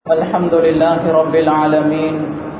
الحمد لله رب العالمين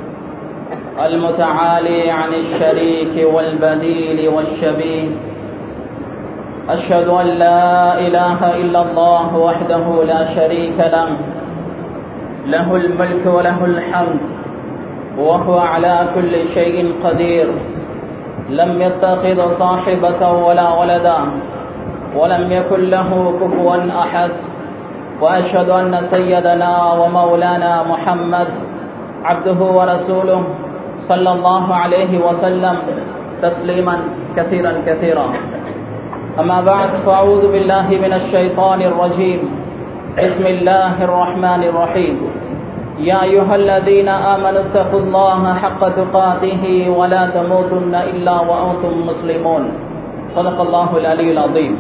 المتعالي عن الشريك والبديل والشبيه أشهد أن لا إله إلا الله وحده لا شريك له له الملك وله الحمد وهو على كل شيء قدير لم يتخذ صاحبة ولا ولدا ولم يكن له كفوا أحد وأشهد أن سيدنا ومولانا محمد عبده ورسوله صلى الله عليه وسلم تسليما كثيرا كثيرا أما بعد فأعوذ بالله من الشيطان الرجيم بسم الله الرحمن الرحيم يا أيها الذين آمنوا اتقوا الله حق تقاته ولا تموتن إلا وأنتم مسلمون صدق الله العلي العظيم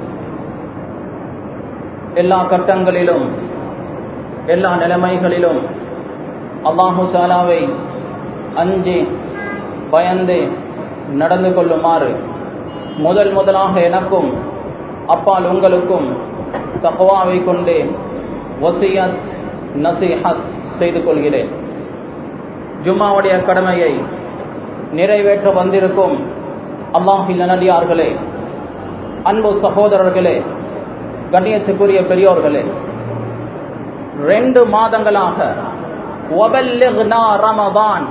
எல்லா கட்டங்களிலும் எல்லா நிலைமைகளிலும் அல்லாஹு தாலாவை அஞ்சி பயந்து நடந்து கொள்ளுமாறு முதல் முதலாக எனக்கும் அப்பால் உங்களுக்கும் தக்குவாவை கொண்டு ஒசியத் நசிஹத் செய்து கொள்கிறேன் ஜும்மாவுடைய கடமையை நிறைவேற்ற வந்திருக்கும் அல்லாஹில் நடிகார்களே அன்பு சகோதரர்களே கண்ணியத்துக்குரிய பெரியோர்களே ரெண்டு மாதங்களாக ரமதான்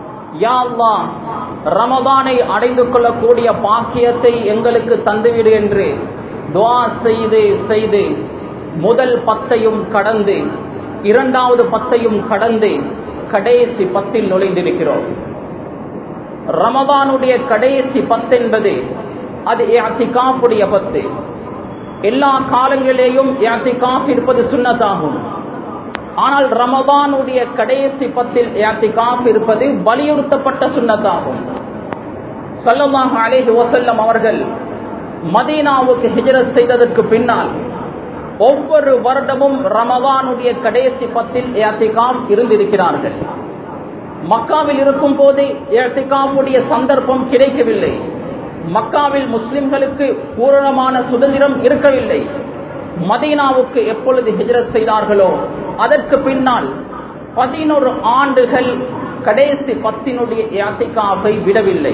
ரமதானை அடைந்து கொள்ளக்கூடிய பாக்கியத்தை எங்களுக்கு தந்துவிடு என்று துவா செய்து செய்து முதல் பத்தையும் கடந்து இரண்டாவது பத்தையும் கடந்து கடைசி பத்தில் நுழைந்திருக்கிறோம் ரமதானுடைய கடைசி பத்து என்பது அது அத்திகாப்புடைய பத்து எல்லா காலங்களிலேயும் யாத்திகாஃப் இருப்பது சுண்ணத்தாகும் ஆனால் ரமபானுடைய கடைசி பத்தில் யாத்திகாஃப் இருப்பது வலியுறுத்தப்பட்ட சுண்ணத்தாகும் சொல்லமாக அலேஹி வசல்லம் அவர்கள் மதீனாவுக்கு ஹிஜரத் செய்ததற்கு பின்னால் ஒவ்வொரு வருடமும் ரமபானுடைய கடைசி பத்தில் யாத்திகாம் இருந்திருக்கிறார்கள் மக்காவில் இருக்கும் போது ஏத்திகாவுடைய சந்தர்ப்பம் கிடைக்கவில்லை மக்காவில் முஸ்லிம்களுக்கு பூரணமான சுதந்திரம் இருக்கவில்லை மதீனாவுக்கு எப்பொழுது ஹிஜரத் செய்தார்களோ அதற்கு பின்னால் பதினோரு ஆண்டுகள் கடைசி பத்தினுடைய யாத்திகாவை விடவில்லை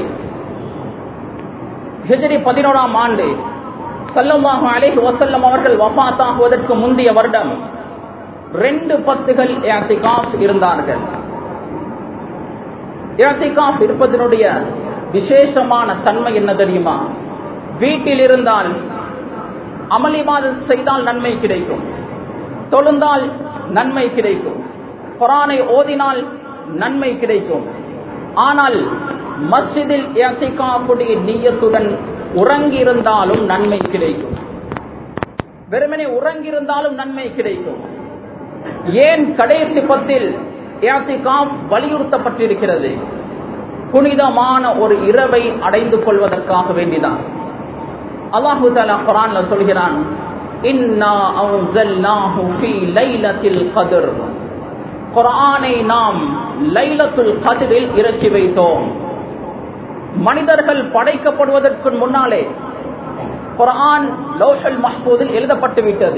ஹிஜரி பதினோராம் ஆண்டு சல்லமாக அலேஹ் வசல்லம் அவர்கள் வபாத்தாகுவதற்கு முந்தைய வருடம் ரெண்டு பத்துகள் யாத்திகாப் இருந்தார்கள் யாத்திகாப் இருப்பதனுடைய விசேஷமான தன்மை என்ன தெரியுமா வீட்டில் இருந்தால் அமளிவாதம் செய்தால் நன்மை கிடைக்கும் தொழுந்தால் நன்மை கிடைக்கும் குரானை ஓதினால் நன்மை கிடைக்கும் ஆனால் மஸ்ஜிதில் யாத்திகாப்புடைய நீயத்துடன் உறங்கியிருந்தாலும் நன்மை கிடைக்கும் வெறுமனே உறங்கியிருந்தாலும் நன்மை கிடைக்கும் ஏன் கடைசி பத்தில் வலியுறுத்தப்பட்டிருக்கிறது புனிதமான ஒரு இரவை அடைந்து கொள்வதற்காக வேண்டிதான் அல்லாஹு தாலா குரான்ல சொல்கிறான் குரானை நாம் லைலத்துல் கதிரில் இறக்கி வைத்தோம் மனிதர்கள் படைக்கப்படுவதற்கு முன்னாலே குரான் லோஷல் மஹ்பூதில் எழுதப்பட்டு விட்டது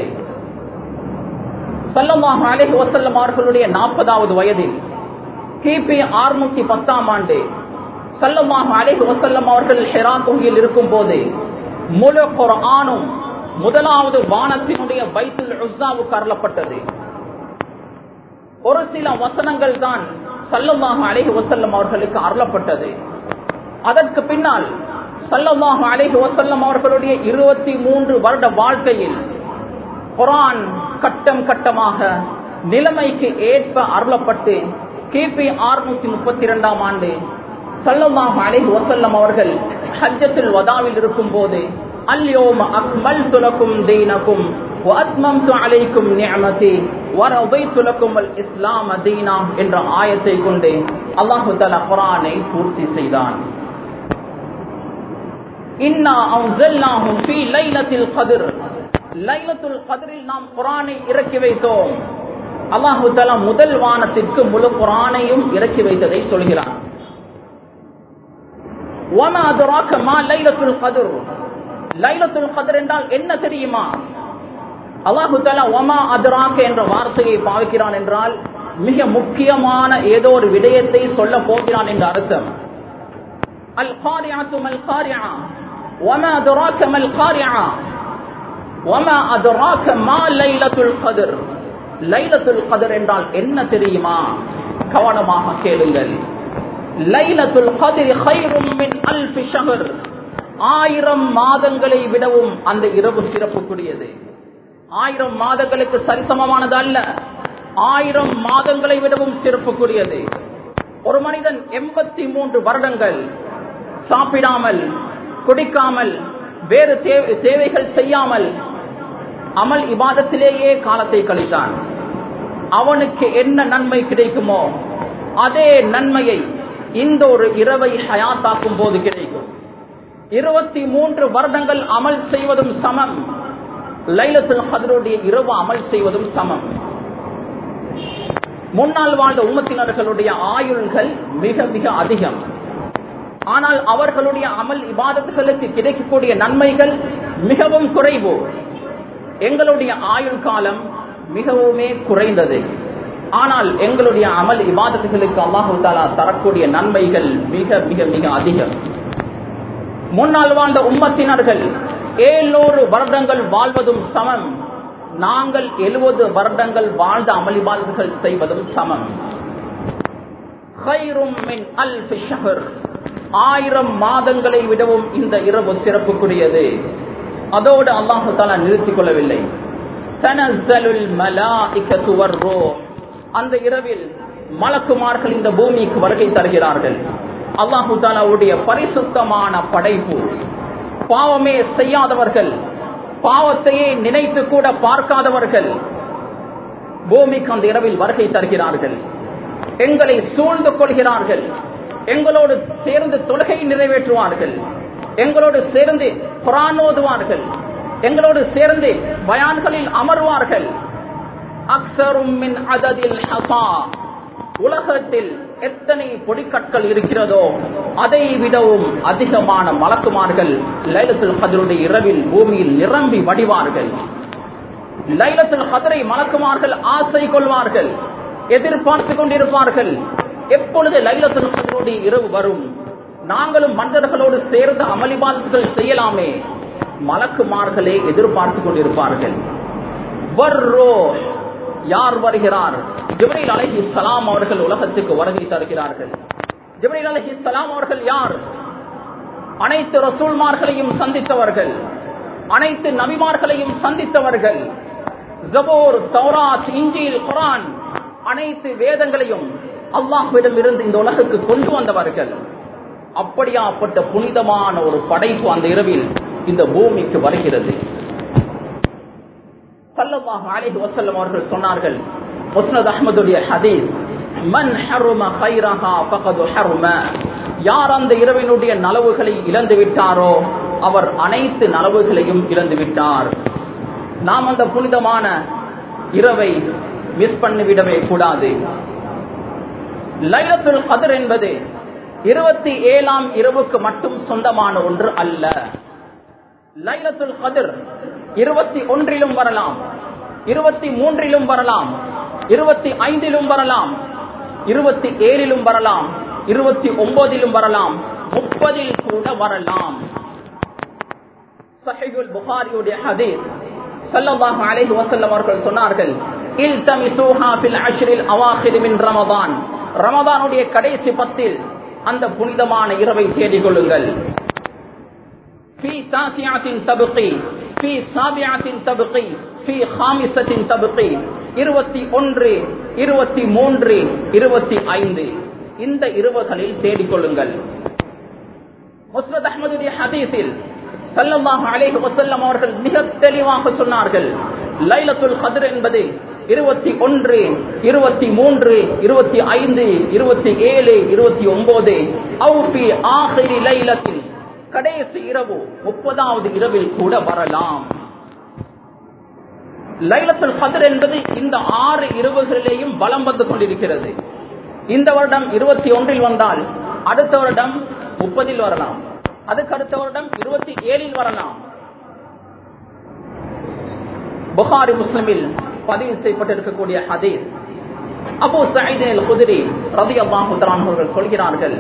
சல்லமாக அலேஹ் வசல்லம் அவர்களுடைய நாற்பதாவது வயதில் கிபி அறுநூத்தி பத்தாம் ஆண்டு சல்லமாக அலேஹ் வசல்லம் அவர்கள் ஹெரா தொகையில் இருக்கும் போது முழு குரானும் முதலாவது வானத்தினுடைய பைத்துல் உஸ்தாவுக்கு அருளப்பட்டது ஒரு சில வசனங்கள் தான் சல்லமாக அலேஹ் வசல்லம் அவர்களுக்கு அருளப்பட்டது அதற்கு பின்னால் சல்லமாக அலேஹ் வசல்லம் அவர்களுடைய இருபத்தி மூன்று வருட வாழ்க்கையில் குரான் கட்டம் கட்டமாக நிலைமைக்கு ஏற்ப அருளப்பட்டு கிபி அறுநூத்தி முப்பத்தி இரண்டாம் ஆண்டு சல்லமாக அலேஹ் வசல்லம் அவர்கள் ஹஜ்ஜத்தில் வதாவில் இருக்கும் போது அல்யோம அக்மல் துலக்கும் தீனக்கும் وَأَتْمَمْتُ عَلَيْكُمْ نِعْمَتِي وَرَضَيْتُ لَكُمُ الْإِسْلَامَ دِينًا என்ற ஆயத்தை கொண்டு அல்லாஹு தஆலா குர்ஆனை பூர்த்தி செய்தான் இன்னா அன்ஸல்னாஹு ஃபீ லைலத்தில் கத்ர் லைலத்துல் கத்ரில் நாம் குர்ஆனை இறக்கி வைத்தோம் அல்லாஹு தஆலா முதல் வானத்திற்கு முழு குர்ஆனையும் இறக்கி வைத்ததை சொல்கிறான் وما أدراك ما ليلة القدر லைலத்துல் கத்ர் என்றால் என்ன தெரியுமா அல்லாஹு தாலா ஒமா அதுராக்க என்ற வார்த்தையை பாவிக்கிறான் என்றால் மிக முக்கியமான ஏதோ ஒரு விடயத்தை சொல்ல போகிறான் என்ற அர்த்தம் அல் காரியாத்து மல் காரியா وما أدراك ما القارعة وما أدراك ما ليلة القدر லைலத்துல் கதர் என்றால் என்ன தெரியுமா கவனமாக கேளுங்கள் லைலத்துல் கதிர் ஹைரும் மின் அல்ஃபி ஷஹர் ஆயிரம் மாதங்களை விடவும் அந்த இரவு சிறப்புக்குரியது ஆயிரம் மாதங்களுக்கு சரிசமமானது அல்ல ஆயிரம் மாதங்களை விடவும் சிறப்புக்குரியது ஒரு மனிதன் எண்பத்தி மூன்று வருடங்கள் சாப்பிடாமல் குடிக்காமல் வேறு தேவைகள் செய்யாமல் அமல் இபாதத்திலேயே காலத்தை கழித்தான் அவனுக்கு என்ன நன்மை கிடைக்குமோ அதே நன்மையை இந்த ஒரு இரவை ஹயாத்தாக்கும் போது கிடைக்கும் இருபத்தி மூன்று வருடங்கள் அமல் செய்வதும் சமம் லைலத்துல் ஹதருடைய இரவு அமல் செய்வதும் சமம் முன்னால் வாழ்ந்த உம்மத்தினர்களுடைய ஆயுள்கள் மிக மிக அதிகம் ஆனால் அவர்களுடைய அமல் இபாதத்துகளுக்கு கிடைக்கக்கூடிய நன்மைகள் மிகவும் குறைவு எங்களுடைய ஆயுள் காலம் மிகவுமே குறைந்தது ஆனால் எங்களுடைய அமல் இபாதத்துகளுக்கு அல்லாஹு தாலா தரக்கூடிய நன்மைகள் மிக மிக மிக அதிகம் முன்னால் வாழ்ந்த உம்மத்தினர்கள் ஏழூறு வருடங்கள் வாழ்வதும் சமம் நாங்கள் எழுபது வருடங்கள் வாழ்ந்த அமல் இபாதத்துகள் செய்வதும் சமம் ஆயிரம் மாதங்களை விடவும் இந்த இரவு சிறப்புக்குரியது அதோடு அல்லாஹு தாலா நிறுத்திக் கொள்ளவில்லை அந்த இரவில் மலக்குமார்கள் இந்த பூமிக்கு வருகை தருகிறார்கள் அல்லாஹு தாலாவுடைய பரிசுத்தமான படைப்பு பாவமே செய்யாதவர்கள் பாவத்தையே நினைத்து கூட பார்க்காதவர்கள் பூமிக்கு அந்த இரவில் வருகை தருகிறார்கள் எங்களை சூழ்ந்து கொள்கிறார்கள் எங்களோடு சேர்ந்து தொழுகை நிறைவேற்றுவார்கள் எங்களோடு சேர்ந்து குரான் ஓதுவார்கள் எங்களோடு சேர்ந்து பயான்களில் அமர்வார்கள் அக்சரும் அததில் ஹசா உலகத்தில் எத்தனை பொடிக்கற்கள் இருக்கிறதோ அதை விடவும் அதிகமான மலக்குமார்கள் லைலத்துல் கதருடைய இரவில் பூமியில் நிரம்பி வடிவார்கள் லைலத்துல் கதரை மலக்குமார்கள் ஆசை கொள்வார்கள் எதிர்பார்த்து கொண்டிருப்பார்கள் எப்பொழுது லைலத்துல் கதருடைய இரவு வரும் நாங்களும் மனிதர்களோடு சேர்ந்து அமளிபால்கள் செய்யலாமே மலக்குமார்களே எதிர்பார்த்து கொண்டிருப்பார்கள் வர்ரோ யார் வருகிறார் ஜிப்ரீல் அலஹி சலாம் அவர்கள் உலகத்துக்கு வருகை தருகிறார்கள் ஜிப்ரீல் அலஹி சலாம் அவர்கள் யார் அனைத்து ரசூல்மார்களையும் சந்தித்தவர்கள் அனைத்து நபிமார்களையும் சந்தித்தவர்கள் ஜபோர் தௌராத் இஞ்சில் குரான் அனைத்து வேதங்களையும் அல்லாஹ்விடம் இருந்து இந்த உலகுக்கு கொண்டு வந்தவர்கள் அப்படியாப்பட்ட புனிதமான ஒரு படைப்பு அந்த இரவில் இந்த பூமிக்கு வருகிறது சல்லல்லாஹு அலைஹி வஸல்லம் அவர்கள் சொன்னார்கள் முஸ்னத் அஹ்மதுடைய ஹதீஸ் மன் ஹரும கைரஹா ஃபகது ஹரும யார் அந்த இரவினுடைய நலவுகளை இழந்து விட்டாரோ அவர் அனைத்து நலவுகளையும் இழந்து விட்டார் நாம் அந்த புனிதமான இரவை மிஸ் பண்ணிவிடவே கூடாது லைலத்துல் கதர் என்பது இருபத்தி ஏழாம் இரவுக்கு மட்டும் சொந்தமான ஒன்று அல்ல லைலத்துல் கதிர் இருபத்தி ஒன்றிலும் வரலாம் இருபத்தி மூன்றிலும் வரலாம் இருபத்தி ஐந்திலும் வரலாம் இருபத்தி ஏழிலும் வரலாம் இருபத்தி ஒன்பதிலும் வரலாம் முப்பதில் கூட வரலாம் சஹிகுல் புகாரியுடைய ஹதீஸ் ஸல்லல்லாஹு அலைஹி வஸல்லம் அவர்கள் சொன்னார்கள் இல்தமிசூஹா ஃபில் அஷ்ரில் அவாஹிர் மின் ரமதான் ரமதானுடைய கடைசி பத்தில் அந்த புனிதமான இரவை தேடிக் கொள்ளுங்கள் في تاسعة تبقي في سابعة تبقي في خامسة تبقي இருபத்தி ஒன்று இருபத்தி மூன்று இருபத்தி ஐந்து இந்த இரவுகளில் தேடிக்கொள்ளுங்கள் முஸ்ரத் அஹமதுடைய ஹதீஸில் சல்லல்லாஹு அலைஹி வஸல்லம் அவர்கள் மிக தெளிவாக சொன்னார்கள் லைலத்துல் கத்ர் என்பது இருபத்தி ஒன்று இருபத்தி மூன்று இருபத்தி ஐந்து இருபத்தி ஏழு இருபத்தி ஒன்பது அவுபி ஆஹிரி லைலத்தில் கடைசி இரவு முப்பதாவது இரவில் கூட வரலாம் லைலத்துல் கதிர் என்பது இந்த ஆறு இரவுகளிலேயும் பலம் வந்து கொண்டிருக்கிறது இந்த வருடம் இருபத்தி ஒன்றில் வந்தால் அடுத்த வருடம் முப்பதில் வரலாம் அதுக்கு அடுத்த வருடம் இருபத்தி ஏழில் வரலாம் புகாரி முஸ்லிமில் பதிவு செய்யப்பட்டிருக்கக்கூடிய ஹதீஸ் அபு சைதின் குதிரி ரதி அல்லாஹு அவர்கள் சொல்கிறார்கள்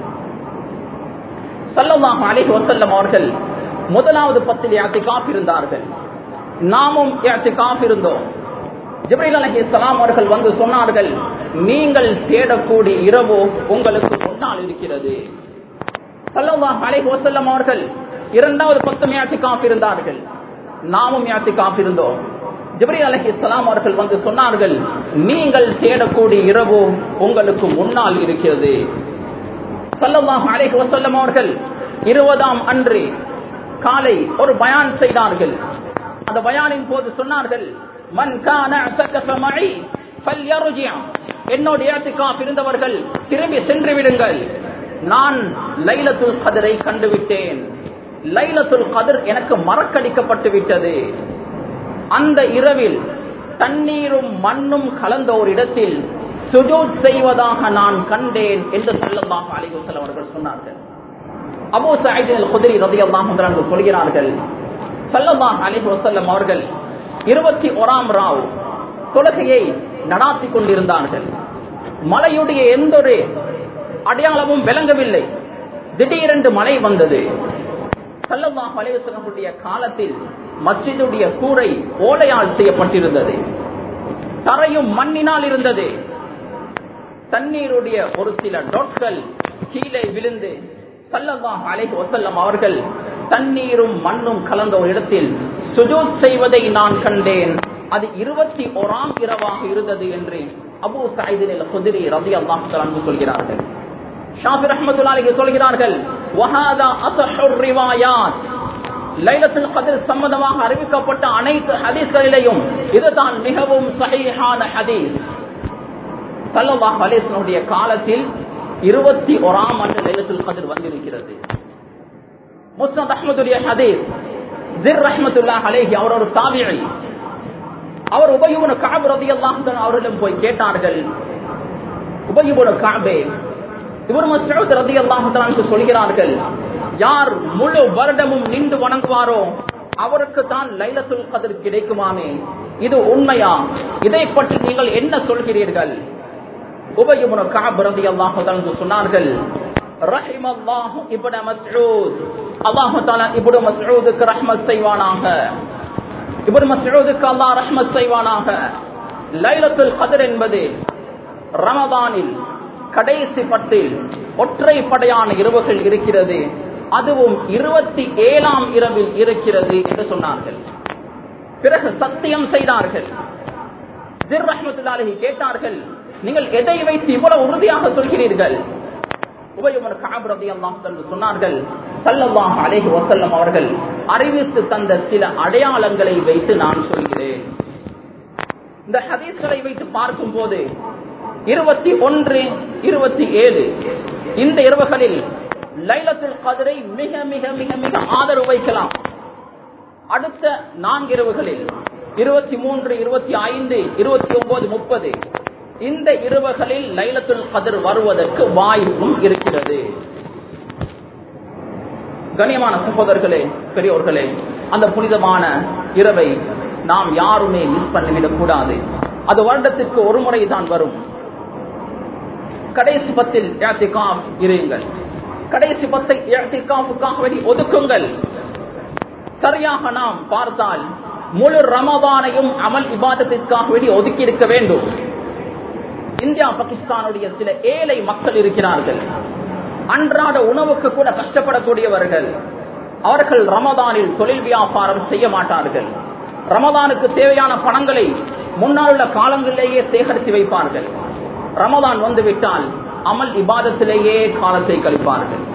சல்லல்லாஹு அலைஹி வஸல்லம் அவர்கள் முதலாவது பத்தில் இஅ்திகாஃப் இருந்தார்கள் நாமும் இஅ்திகாஃப் இருந்தோம் ஜிப்ரீல் அலைஹிஸ்ஸலாம் அவர்கள் வந்து சொன்னார்கள் நீங்கள் தேடக்கூடிய இரவு உங்களுக்கு முன்னால் இருக்கிறது சல்லல்லாஹு அலைஹி வஸல்லம் அவர்கள் இரண்டாவது பத்து இஅ்திகாஃப் இருந்தார்கள் நாமும் இஅ்திகாஃப் இருந்தோம் ஜிப்ரீல் அலைஹிஸ்ஸலாம் அவர்கள் வந்து சொன்னார்கள் நீங்கள் தேடக்கூடிய இரவு உங்களுக்கு முன்னால் இருக்கிறது சல்லல்லாஹு அலைஹி வஸல்லம் அவர்கள் இருபதாம் அன்று காலை ஒரு பயான் செய்தார்கள் அந்த பயானின் போது சொன்னார்கள் மன் கான அசக்கஃப மஇ ஃபல்யர்ஜி என்னோட இஅ்திகாஃப் இருந்தவர்கள் திரும்பி சென்று விடுங்கள் நான் லைலத்துல் கதரை கண்டுவிட்டேன் லைலத்துல் கதர் எனக்கு மறக்கடிக்கப்பட்டு விட்டது அந்த இரவில் தண்ணீரும் மண்ணும் கலந்த ஒரு இடத்தில் சுஜூத் செய்வதாக நான் கண்டேன் என்று சல்லல்லாஹு அலைஹி வஸல்லம் அவர்கள் சொன்னார்கள் அபூ சயீத் அல்-குத்ரி ரலியல்லாஹு அன்ஹு சொல்கிறார்கள் சல்லல்லாஹு அலைஹி வஸல்லம் அவர்கள் இருபத்தி ஓராம் ராவ் தொழுகையை நடாத்தி கொண்டிருந்தார்கள் மலையுடைய எந்த ஒரு அடையாளமும் விளங்கவில்லை திடீரென்று மழை வந்தது சல்லல்லாஹு அலைஹி வஸல்லமுடைய காலத்தில் மஸ்ஜிதுடைய கூரை ஓலையால் செய்யப்பட்டிருந்தது தரையும் மண்ணினால் இருந்தது தண்ணீருடைய ஒரு சில டொட்கள் கீழே விழுந்து சல்லல்லாஹு அலைஹி வஸல்லம் அவர்கள் தண்ணீரும் மண்ணும் கலந்த ஒரு இடத்தில் சுஜூத் செய்வதை நான் கண்டேன் அது இருபத்தி ஓராம் இரவாக இருந்தது என்று அபூ சயீதின் குதிரி ரதி அல்லாஹ் சொல்கிறார்கள் ஷாஃபி ரஹ்மத்துல்லாஹி சொல்கிறார்கள் வஹாதா அஸஹுர் ரிவாயாத் லைலத்துல் கத்ர் சம்பந்தமாக அறிவிக்கப்பட்ட அனைத்து ஹதீஸ்களிலேயும் இதுதான் மிகவும் சஹீஹான ஹதீஸ் ஸல்லல்லாஹு அலைஹி வஸல்லம் காலத்தில் இருபத்தி ஓராம் ஆண்டு லைலத்துல் கத்ர் வந்திருக்கிறது முஸ்னத் அஹ்மதுடைய ஹதீஸ் ஜிர் ரஹ்மத்துல்லாஹ் அலைஹி அவர் ஒரு தாபிஈ அவர் உபயுபன கஅப் ரலியல்லாஹு அன்ஹு அவர்களிடம் போய் கேட்டார்கள் உபயுபன கஅபே இவர் மஸ்ஊத் ரலியல்லாஹு அன்ஹு சொல்கிறார்கள் யார் முழு வருடமும் நின்று வணங்குவாரோ அவருக்கு தான் லைலத்துல் கதிர் கிடைக்குமாமே இது உண்மையா இதை பற்றி நீங்கள் என்ன சொல்கிறீர்கள் உபயமுன கஅப் ரலியல்லாஹு அன்ஹு சொன்னார்கள் ரஹிமல்லாஹு இப்னு மஸ்ஊத் அல்லாஹ் தஆலா இப்னு மஸ்ஊதுக்கு ரஹ்மத் செய்வானாக இப்னு மஸ்ஊதுக்கு அல்லாஹ் ரஹ்மத் செய்வானாக லைலத்துல் கத்ர் என்பது ரமதானில் கடைசி பத்தில் ஒற்றை படையான இரவுகள் இருக்கிறது அதுவும் இருபத்தி ஏழாம் இரவில் இருக்கிறது என்று சொன்னார்கள் பிறகு சத்தியம் செய்தார்கள் ஜிர் ரஹ்மத்துல்லாஹி கேட்டார்கள் நீங்கள் எதை வைத்து இவ்வளவு உறுதியாக சொல்கிறீர்கள் உபயமர் கஅப் ரலியல்லாஹு அன்ஹு சொன்னார்கள் ஸல்லல்லாஹு அலைஹி வஸல்லம் அவர்கள் அறிவித்து தந்த சில அடையாளங்களை வைத்து நான் சொல்கிறேன் இந்த ஹதீஸ்களை வைத்து பார்க்கும் போது இருபத்தி ஒன்று இருபத்தி ஏழு இந்த இரவுகளில் லைலத்துல் கதிரை மிக மிக மிக மிக ஆதரவு வைக்கலாம் அடுத்த நான்கு இரவுகளில் இருபத்தி மூன்று இருபத்தி ஐந்து இருபத்தி ஒன்பது முப்பது இந்த இரவுகளில் லைலத்துல் கதிர் வருவதற்கு வாய்ப்பும் இருக்கிறது கண்ணியமான சகோதரர்களே பெரியோர்களே அந்த புனிதமான இரவை நாம் யாருமே மிஸ் பண்ணிவிடக் கூடாது அது வருடத்திற்கு ஒரு முறை தான் வரும் கடைசி பத்தில் இஅ்திகாஃப் இருங்கள் கடைசி பத்தை இஅ்திகாஃபுக்காக வேண்டி ஒதுக்குங்கள் சரியாக நாம் பார்த்தால் முழு ரமதானையும் அமல் இபாதத்திற்காக வேண்டி ஒதுக்கி இருக்க வேண்டும் இந்தியா பாகிஸ்தானுடைய சில ஏழை மக்கள் இருக்கிறார்கள் அன்றாட உணவுக்கு கூட கஷ்டப்படக்கூடியவர்கள் அவர்கள் ரமதானில் தொழில் வியாபாரம் செய்ய மாட்டார்கள் ரமதானுக்கு தேவையான பணங்களை முன்னால் உள்ள காலங்களிலேயே சேகரித்து வைப்பார்கள் ரமதான் வந்துவிட்டால் அமல் இபாதத்திலேயே காலத்தை கழிப்பார்கள்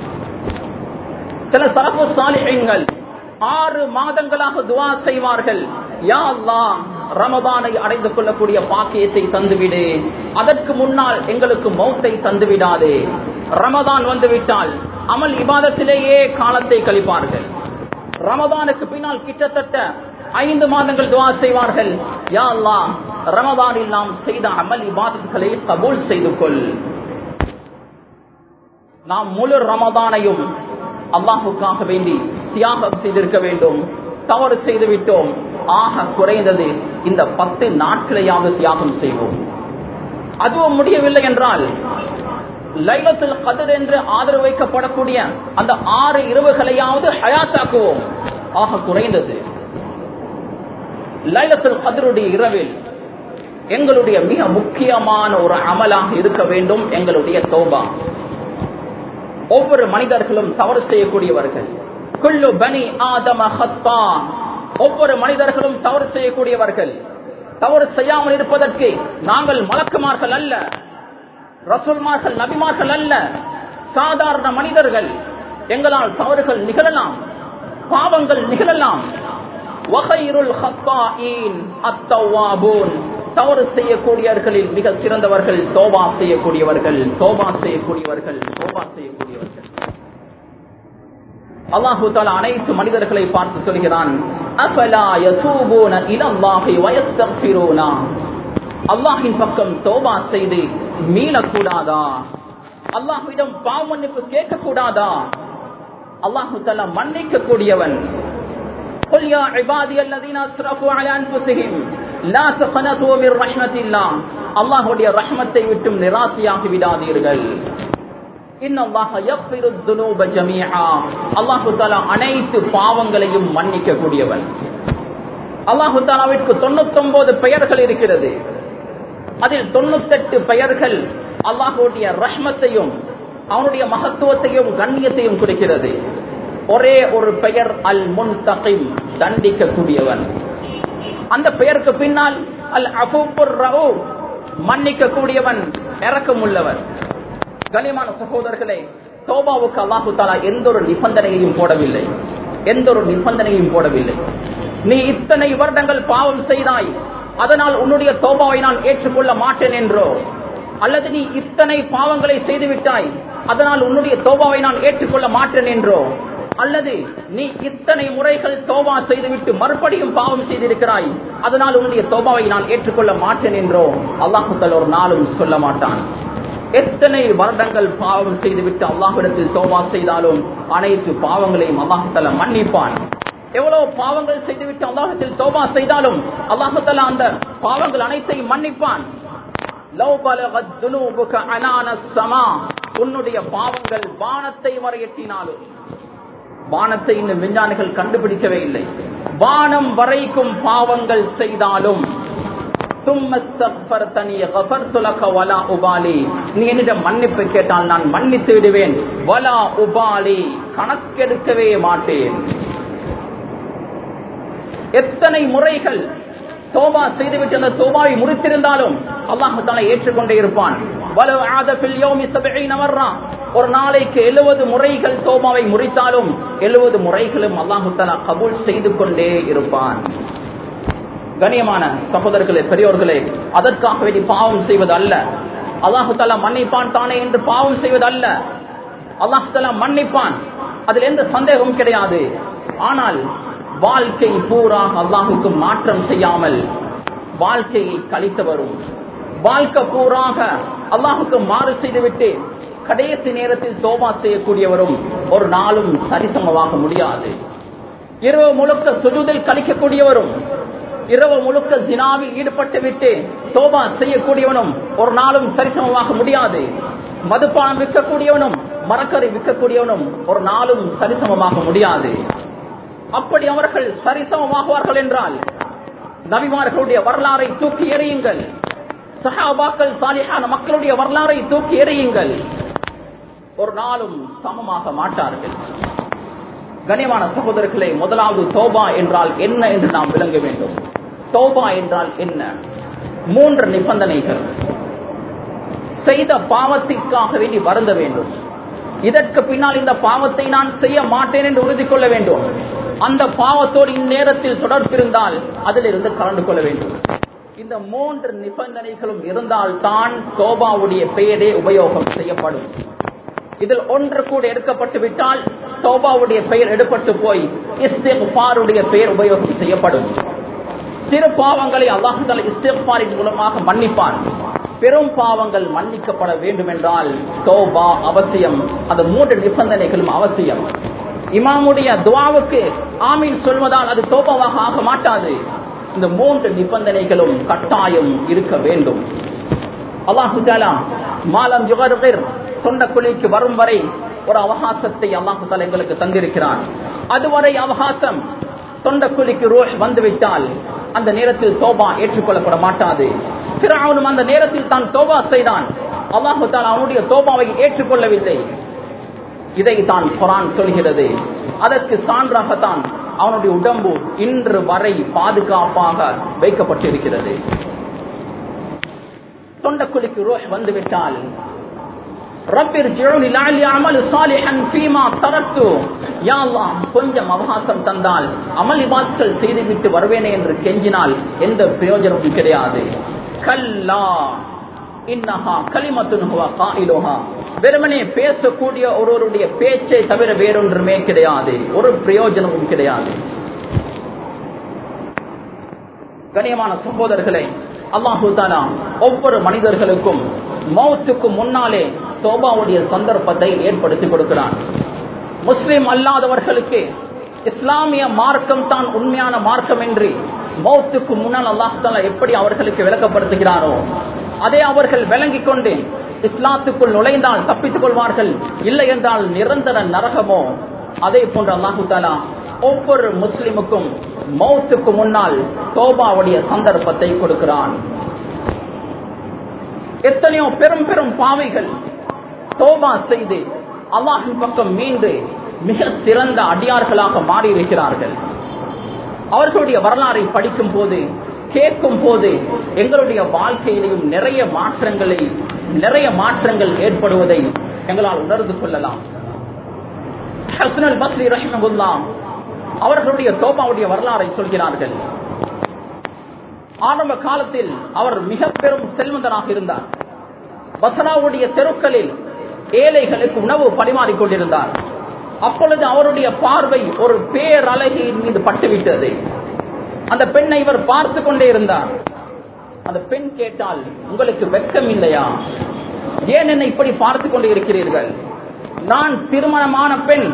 சில சரப்பு சாலிகள் ஆறு மாதங்களாக துவா செய்வார்கள் யா அல்லாஹ் ரமதானை அடைந்து கொள்ளக்கூடிய பாக்கியத்தை தந்துவிடு அதற்கு முன்னால் எங்களுக்கு மௌத்தை தந்துவிடாதே ரமதான் வந்துவிட்டால் அமல் இபாதத்திலேயே காலத்தை கழிப்பார்கள் ரமதானுக்கு பின்னால் கிட்டத்தட்ட ஐந்து மாதங்கள் துவா செய்வார்கள் யா அல்லாஹ் ரமதானில் நாம் செய்த அமல் இபாதத்துகளை கபூல் செய்து கொள் நாம் முழு ரமதானையும் அல்லாஹுக்காக வேண்டி தியாகம் செய்திருக்க வேண்டும் தவறு செய்து விட்டோம் ஆக குறைந்தது இந்த பத்து நாட்களையாவது தியாகம் செய்வோம் அதுவும் முடியவில்லை என்றால் லைலத்துல் கதிர் என்று ஆதரவு வைக்கப்படக்கூடிய அந்த ஆறு இரவுகளையாவது ஹயாத்தாக்குவோம் ஆக குறைந்தது லைலத்துல் கதிருடைய இரவில் எங்களுடைய மிக முக்கியமான ஒரு அமலாக இருக்க வேண்டும் எங்களுடைய தௌபா ஒவ்வொரு மனிதர்களும் தவறு செய்யக்கூடியவர்கள் குல்லு பனி ஆதம ஹத்தா ஒவ்வொரு மனிதர்களும் தவறு செய்யக்கூடியவர்கள் தவறு செய்யாமல் இருப்பதற்கு நாங்கள் மலக்குமார்கள் அல்ல ரசூல்மார்கள் நபிமார்கள் அல்ல சாதாரண மனிதர்கள் எங்களால் தவறுகள் நிகழலாம் பாவங்கள் நிகழலாம் வகைருல் ஹத்தாயின் அத்தவாபூன் தவறு செய்யக்கூடியவர்களில் மிக சிறந்தவர்கள் தோபா செய்யக்கூடியவர்கள் தோபா செய்யக்கூடியவர்கள் தோபா செய்யக்கூடியவர்கள் அல்லாஹு தாலா அனைத்து மனிதர்களை பார்த்து சொல்கிறான் அஃபலா யதூபூன இலல்லாஹி வயஸ்தக்ஃபிரூனா அல்லாஹின் பக்கம் தோபா செய்து மீளக்கூடாதா அல்லாஹ்விடம் பாவ மன்னிப்பு கேட்க கூடாதா அல்லாஹு தாலா மன்னிக்க கூடியவன் قل يا عبادي الذين اسرفوا على انفسهم لا تقنطوا من رحمة الله அல்லாஹ்வுடைய ரஹ்மத்தை விட்டும் நிராசையாகி விடாதீர்கள் அல்லாஹு தாலா அனைத்து பாவங்களையும் மன்னிக்க கூடியவன் அல்லாஹு தாலாவிற்கு தொண்ணூத்தி ஒன்பது பெயர்கள் இருக்கிறது அதில் தொண்ணூத்தெட்டு பெயர்கள் அல்லாஹுடைய ரஹ்மத்தையும் அவனுடைய மகத்துவத்தையும் கண்ணியத்தையும் குறிக்கிறது ஒரே ஒரு பெயர் அல் முன் தகிம் தண்டிக்கக்கூடியவன் அந்த பெயருக்கு பின்னால் அல் அபூபுர் ரவு மன்னிக்க கூடியவன் இறக்கம் உள்ளவன் கனிமான சகோதரர்களே தோபாவுக்கு அல்லாஹு தாலா எந்த ஒரு நிபந்தனையையும் போடவில்லை எந்த ஒரு நிபந்தனையும் போடவில்லை நீ இத்தனை வருடங்கள் பாவம் செய்தாய் அதனால் உன்னுடைய தோபாவை நான் ஏற்றுக்கொள்ள மாட்டேன் என்றோ அல்லது நீ இத்தனை பாவங்களை செய்து விட்டாய் அதனால் உன்னுடைய தோபாவை நான் ஏற்றுக்கொள்ள மாட்டேன் என்றோ அல்லது நீ இத்தனை முறைகள் தோபா செய்துவிட்டு மறுபடியும் பாவம் செய்திருக்கிறாய் அதனால் உன்னுடைய தோபாவை நான் ஏற்றுக்கொள்ள மாட்டேன் என்றோ அல்லாஹுத்தல் ஒரு நாளும் சொல்ல மாட்டான் எத்தனை வருடங்கள் பாவம் செய்துவிட்டு அல்லாஹிடத்தில் தோபா செய்தாலும் அனைத்து பாவங்களையும் அல்லாஹுத்தல மன்னிப்பான் எவ்வளவு பாவங்கள் செய்துவிட்டு அல்லாஹத்தில் தோபா செய்தாலும் அல்லாஹுத்தலா அந்த பாவங்கள் அனைத்தையும் மன்னிப்பான் உன்னுடைய பாவங்கள் வானத்தை வரை எட்டினாலும் வானத்தை இன்னும் விஞ்ஞானிகள் கண்டுபிடிக்கவே இல்லை வானம் வரைக்கும் பாவங்கள் செய்தாலும் நீ என்னிடம் மன்னிப்பு கேட்டால் நான் மன்னித்து விடுவேன் வலா உபாலி கணக்கெடுக்கவே மாட்டேன் எத்தனை முறைகள் தோபா செய்துவிட்டு அந்த தோபாவை முடித்திருந்தாலும் அல்லாஹு தாலா ஏற்றுக்கொண்டே இருப்பான் ஒரு நாளைக்கு எழுபது முறைகள் தோபாவை முறித்தாலும் எழுபது முறைகளும் அல்லாஹு தாலா கபூல் செய்து கொண்டே இருப்பான் கண்ணியமான சகோதரர்களே பெரியோர்களே அதற்காக வேண்டி பாவம் செய்வது அல்ல அல்லாஹு தாலா மன்னிப்பான் தானே என்று பாவம் செய்வது அல்ல அல்லாஹு தாலா மன்னிப்பான் அதில் எந்த சந்தேகமும் கிடையாது ஆனால் வாழ்க்கை பூரா அல்லாஹுக்கு மாற்றம் செய்யாமல் வாழ்க்கையை கழித்து வரும் வாழ்க்கை பூராக அல்லாஹுக்கு மாறு செய்துவிட்டு கடைசி நேரத்தில் தோபா செய்யக்கூடியவரும் ஒரு நாளும் சரிசமமாக முடியாது இரவு முழுக்க சுஜுதில் கழிக்கக்கூடியவரும் இரவு முழுக்க ஜினாவில் ஈடுபட்டு விட்டு தோபா செய்யக்கூடியவனும் ஒரு நாளும் சரிசமமாக முடியாது மதுப்பானம் விற்கக்கூடியவனும் மரக்கரை விற்கக்கூடியவனும் ஒரு நாளும் சரிசமமாக முடியாது அப்படி அவர்கள் சரிசமமாகுவார்கள் என்றால் நபிமார்களுடைய வரலாறை தூக்கி எறியுங்கள் சஹாபாக்கள் சாலிஹான மக்களுடைய வரலாறை தூக்கி எறியுங்கள் ஒரு நாளும் சமமாக மாட்டார்கள் கனிவான சகோதரர்களே முதலாவது தோபா என்றால் என்ன என்று நாம் விளங்க வேண்டும் தோபா என்றால் என்ன மூன்று நிபந்தனைகள் செய்த பாவத்திற்காக வேண்டி வருந்த வேண்டும் இதற்கு பின்னால் இந்த பாவத்தை நான் செய்ய மாட்டேன் என்று உறுதி கொள்ள வேண்டும் அந்த பாவத்தோடு இந்நேரத்தில் தொடர்பிருந்தால் அதிலிருந்து கலந்து கொள்ள வேண்டும் இந்த மூன்று நிபந்தனைகளும் இருந்தால் தான் தோபாவுடைய பெயரே உபயோகம் செய்யப்படும் இதில் ஒன்று கூட எடுக்கப்பட்டு விட்டால் தோபாவுடைய பெயர் எடுப்பட்டு போய் இஸ்திஃபாருடைய பெயர் உபயோகம் செய்யப்படும் சிறு பாவங்களை அல்லாஹால இஸ்திஃபாரின் மூலமாக மன்னிப்பான் பெரும் பாவங்கள் மன்னிக்கப்பட வேண்டும் என்றால் தோபா அவசியம் அந்த மூன்று நிபந்தனைகளும் அவசியம் இமாமுடைய துவாவுக்கு ஆமீன் சொல்வதால் அது தோபாவாக ஆக மாட்டாது இந்த மூன்று நிபந்தனைகளும் கட்டாயம் இருக்க வேண்டும் அல்லாஹு தாலா மாலம் யுகர்கிர் சொன்ன குழிக்கு வரும் வரை ஒரு அவகாசத்தை அல்லாஹு தாலா எங்களுக்கு தந்திருக்கிறான் அதுவரை அவகாசம் தொண்ட குழிக்கு ரோஷ் வந்துவிட்டால் அந்த நேரத்தில் தோபா ஏற்றுக்கொள்ளப்பட மாட்டாது பிறவனும் அந்த நேரத்தில் தான் தோபா செய்தான் அல்லாஹு தாலா அவனுடைய தோபாவை ஏற்றுக்கொள்ளவில்லை இதை தான் குரான் சொல்கிறது அதற்கு சான்றாகத்தான் அவனுடைய உடம்பு இன்று வரை பாதுகாப்பாக வைக்கப்பட்டிருக்கிறது தொண்டக்குழிக்கு ரோஷ் வந்துவிட்டால் கொஞ்சம் அவகாசம் தந்தால் அமல் இபாத்கள் செய்துவிட்டு வருவேனே என்று கெஞ்சினால் எந்த பிரயோஜனமும் கிடையாது கல்லா இன்னஹா கலிமத்துனுவா காயிலோஹா வெறுமனே பேசக்கூடிய ஒருவருடைய பேச்சை தவிர வேறொன்றுமே கிடையாது ஒரு பிரயோஜனமும் கிடையாது கண்ணியமான சகோதரர்களை அல்லாஹு தாலா ஒவ்வொரு மனிதர்களுக்கும் மௌத்துக்கு முன்னாலே தோபாவுடைய சந்தர்ப்பத்தை ஏற்படுத்தி கொடுக்கிறான் முஸ்லிம் அல்லாதவர்களுக்கு இஸ்லாமிய மார்க்கம் தான் உண்மையான மார்க்கம் என்று மௌத்துக்கு முன்னால் அல்லாஹு தாலா எப்படி அவர்களுக்கு விளக்கப்படுத்துகிறாரோ அதை அவர்கள் விளங்கிக் கொண்டு இஸ்லாத்துக்குள் நுழைந்தால் தப்பித்துக் கொள்வார்கள் இல்லை என்றால் நிரந்தர நரகமோ அதே போன்ற அல்லாஹு தாலா ஒவ்வொரு முஸ்லிமுக்கும் மௌத்துக்கு முன்னால் தோபாவுடைய சந்தர்ப்பத்தை கொடுக்கிறான் எத்தனையோ பெரும் பெரும் பாவைகள் தோபா செய்து அல்லாஹின் பக்கம் மீண்டு மிக சிறந்த அடியார்களாக மாறி இருக்கிறார்கள் அவர்களுடைய வரலாறை படிக்கும் போது கேட்கும் போது எங்களுடைய வாழ்க்கையிலையும் நிறைய மாற்றங்களை நிறைய மாற்றங்கள் ஏற்படுவதை எங்களால் உணர்ந்து கொள்ளலாம் ஹசனல் பஸ்ரி ரஹ்மகுல்லா அவர்களுடைய தோபாவுடைய வரலாறை சொல்கிறார்கள் ஆரம்ப காலத்தில் அவர் மிக பெரும் செல்வந்தனாக இருந்தார் பசராவுடைய தெருக்களில் ஏழைகளுக்கு உணவு பரிமாறிக் கொண்டிருந்தார் அப்பொழுது அவருடைய பார்வை ஒரு பேரழகியின் மீது பட்டுவிட்டது அந்த பெண்ணை இவர் பார்த்து கொண்டே இருந்தார் அந்த பெண் கேட்டால் உங்களுக்கு வெட்கம் இல்லையா ஏன் என்னை இப்படி பார்த்து கொண்டு இருக்கிறீர்கள் நான் திருமணமான பெண்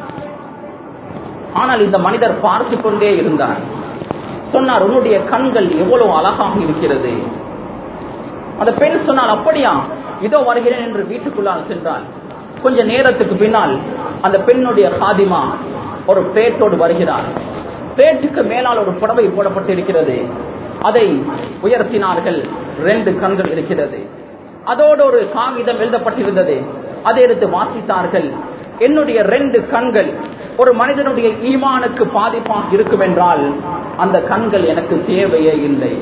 ஆனால் இந்த மனிதர் பார்த்து கொண்டே இருந்தார் சொன்னார் உன்னுடைய கண்கள் எவ்வளவு அழகாக இருக்கிறது அந்த பெண் சொன்னால் அப்படியா இதோ வருகிறேன் என்று வீட்டுக்குள்ளால் சென்றால் கொஞ்ச நேரத்துக்கு பின்னால் அந்த பெண்ணுடைய காதிமா ஒரு பிளேட்டோடு வருகிறார் பிளேட்டுக்கு மேலால் ஒரு புடவை போடப்பட்டிருக்கிறது அதை உயர்த்தினார்கள் ரெண்டு கண்கள் இருக்கிறது அதோடு ஒரு காகிதம் எழுதப்பட்டிருந்தது அதை எடுத்து வாசித்தார்கள் என்னுடைய ரெண்டு கண்கள் ஒரு மனிதனுடைய ஈமானுக்கு பாதிப்பாக இருக்கும் என்றால் அந்த கண்கள் எனக்கு தேவையே இல்லை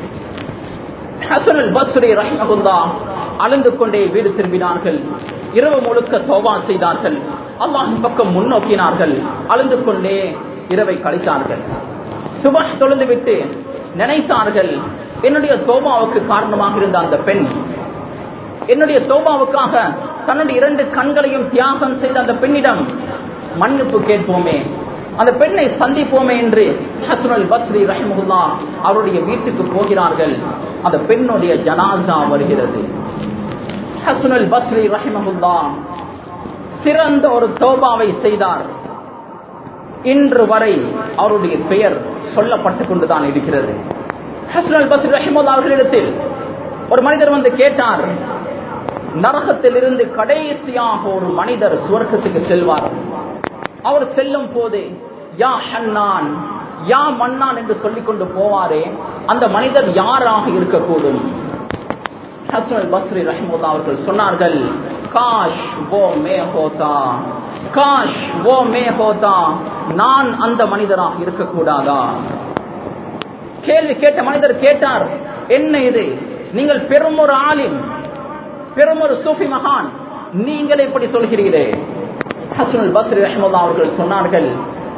ஹசனுல் பஸ்ரி ரஹ்மகுல்லா அழுந்து கொண்டே வீடு திரும்பினார்கள் இரவு முழுக்க தோபா செய்தார்கள் அல்லாஹின் பக்கம் முன்னோக்கினார்கள் அழுந்து கொண்டே இரவை கழித்தார்கள் சுபாஷ் தொழுந்து விட்டு நினைத்தார்கள் என்னுடைய தோபாவுக்கு காரணமாக இருந்த அந்த பெண் என்னுடைய தோபாவுக்காக தன்னுடைய இரண்டு கண்களையும் தியாகம் செய்த அந்த பெண்ணிடம் மன்னிப்பு கேட்போமே அந்த பெண்ணை சந்திப்போமே என்று ஹசனுல் பஸ்ரி ரஹிமுல்லா அவருடைய வீட்டுக்கு போகிறார்கள் அந்த பெண்ணுடைய ஜனாசா வருகிறது ஹசனுல் பஸ்ரி ரஹிமகுல்லா சிறந்த ஒரு தோபாவை செய்தார் இன்று வரை அவருடைய பெயர் சொல்லப்பட்டுக் கொண்டுதான் இருக்கிறது ஹசனுல் பஸ்ரி ரஹிமுல்லா அவர்களிடத்தில் ஒரு மனிதர் வந்து கேட்டார் நரகத்திலிருந்து கடைசியாக ஒரு மனிதர் சுவர்க்கத்துக்கு செல்வார் அவர் செல்லும் போது யா ஹன்னான் யா மன்னான் என்று சொல்லிக் கொண்டு போவாரே அந்த மனிதர் யாராக இருக்கக்கூடும் ஹசன் பஸ்ரி ரஹிமுல்லா அவர்கள் சொன்னார்கள் காஷ் ஓ மே ஹோதா காஷ் ஓ மே ஹோதா நான் அந்த மனிதராக இருக்கக்கூடாதா கேள்வி கேட்ட மனிதர் கேட்டார் என்ன இது நீங்கள் பெரும் ஒரு ஆலிம் பெரும் ஒரு சூஃபி மகான் நீங்கள் எப்படி சொல்கிறீர்களே ஹசனுல் பஸ்ரி ரஹ்மல்லா அவர்கள் சொன்னார்கள்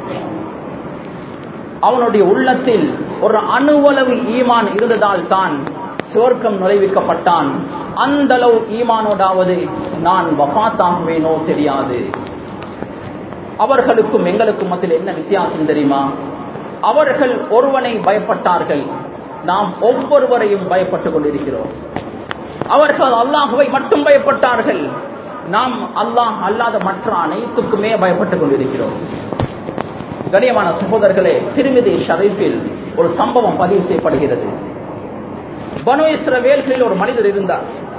அவனுடைய உள்ளத்தில் ஒரு அணுவளவு ஈமான் இருந்ததால் தான் சுவர்க்கம் நுழைவிக்கப்பட்டான் அந்த அளவு ஈமானோடாவது நான் வபாத்தாகுவேனோ தெரியாது அவர்களுக்கும் எங்களுக்கும் மத்தியில் என்ன வித்தியாசம் தெரியுமா அவர்கள் ஒருவனை பயப்பட்டார்கள் நாம் ஒவ்வொருவரையும் பயப்பட்டுக் கொண்டிருக்கிறோம் அவர்கள் அல்லாஹுவை மட்டும் பயப்பட்டார்கள் நாம் அல்லாஹ் அல்லாத மற்ற அனைத்துக்குமே பயப்பட்டுக் கொண்டிருக்கிறோம் கண்ணியமான சகோதரர்களே திருமிதி ஷரீஃபில் ஒரு சம்பவம் பதிவு செய்யப்படுகிறது பனு இஸ்ரவேல்களில் ஒரு மனிதர் இருந்தார்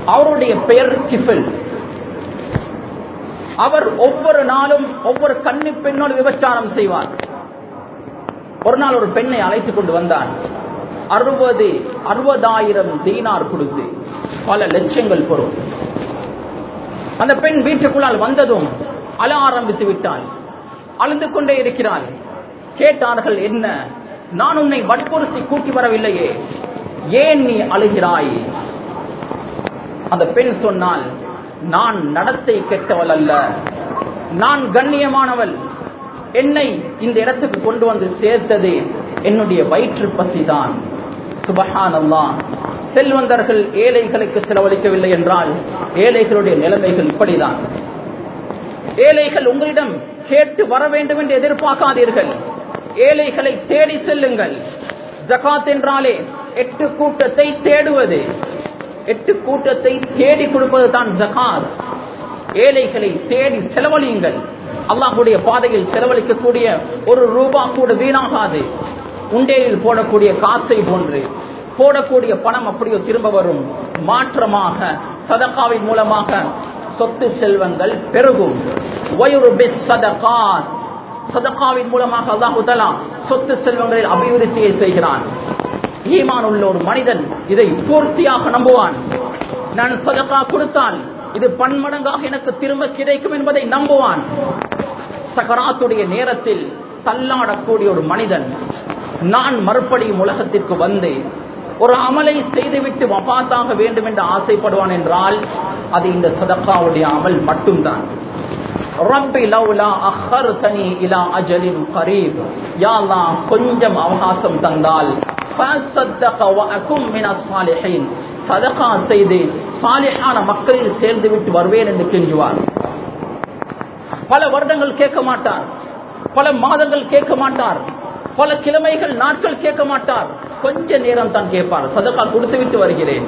அவருடைய பெயர் கிஃபில் அவர் ஒவ்வொரு நாளும் ஒவ்வொரு கன்னி பெண்ணோடு விபச்சாரம் செய்வார் ஒரு நாள் ஒரு பெண்ணை அழைத்துக் கொண்டு வந்தார் அறுபது அறுபதாயிரம் தீனார் கொடுத்து பல லட்சங்கள் பொருள் அந்த பெண் வீட்டுக்குள்ளால் வந்ததும் அழ ஆரம்பித்து விட்டாள் அழுந்து கொண்டே இருக்கிறாள் கேட்டார்கள் என்ன நான் உன்னை வற்புறுத்தி கூட்டி வரவில்லையே ஏன் நீ அழுகிறாய் அந்த பெண் சொன்னால் நான் நடத்தை கெட்டவள் அல்ல நான் கண்ணியமானவள் என்னை இந்த இடத்துக்கு கொண்டு வந்து சேர்த்தது என்னுடைய வயிற்று பசிதான் சுபஹான் செல்வந்தர்கள் ஏழைகளுக்கு செலவழிக்கவில்லை என்றால் ஏழைகளுடைய நிலைமைகள் இப்படிதான் ஏழைகள் உங்களிடம் கேட்டு வர வேண்டும் என்று எதிர்பார்க்காதீர்கள் ஏழைகளை தேடி செல்லுங்கள் ஜகாத் என்றாலே எட்டு கூட்டத்தை தேடுவது எட்டு கூட்டத்தை தேடி கொடுப்பது தான் ஜகாத் ஏழைகளை தேடி செலவழியுங்கள் அல்லாஹுடைய பாதையில் செலவழிக்கக்கூடிய ஒரு ரூபா கூட வீணாகாது உண்டேலில் போடக்கூடிய காசை போன்று போடக்கூடிய பணம் அப்படியோ திரும்ப வரும் மாற்றமாக சதகாவின் மூலமாக சொத்து செல்வங்கள் பெருகும் சதகாவின் மூலமாக அல்லாஹு தலா சொத்து செல்வங்களில் அபிவிருத்தியை செய்கிறான் ஈமான் உள்ள ஒரு மனிதன் இதை பூர்த்தியாக நம்புவான் நான் சதகா கொடுத்தால் இது பன்மடங்காக எனக்கு திரும்ப கிடைக்கும் என்பதை நம்புவான் சகராத்துடைய நேரத்தில் தள்ளாடக்கூடிய ஒரு மனிதன் நான் மறுபடியும் உலகத்திற்கு வந்து ஒரு அமலை செய்துவிட்டு வபாத்தாக வேண்டும் என்று ஆசைப்படுவான் என்றால் அது இந்த சதக்காவுடைய அமல் மட்டும்தான் ரப்பி லவ்லா அஹர்தனி இலா அஜலின் கரீப் யா அல்லாஹ் கொஞ்சம் அவகாசம் தந்தால் சதகா செய்து சாலிஹான மக்களில் சேர்ந்து விட்டு வருவேன் என்று கெஞ்சுவார் பல வருடங்கள் கேட்க மாட்டார் பல மாதங்கள் கேட்க மாட்டார் பல கிழமைகள் நாட்கள் கேட்க மாட்டார் கொஞ்ச நேரம் தான் கேட்பார் சதகா கொடுத்து விட்டு வருகிறேன்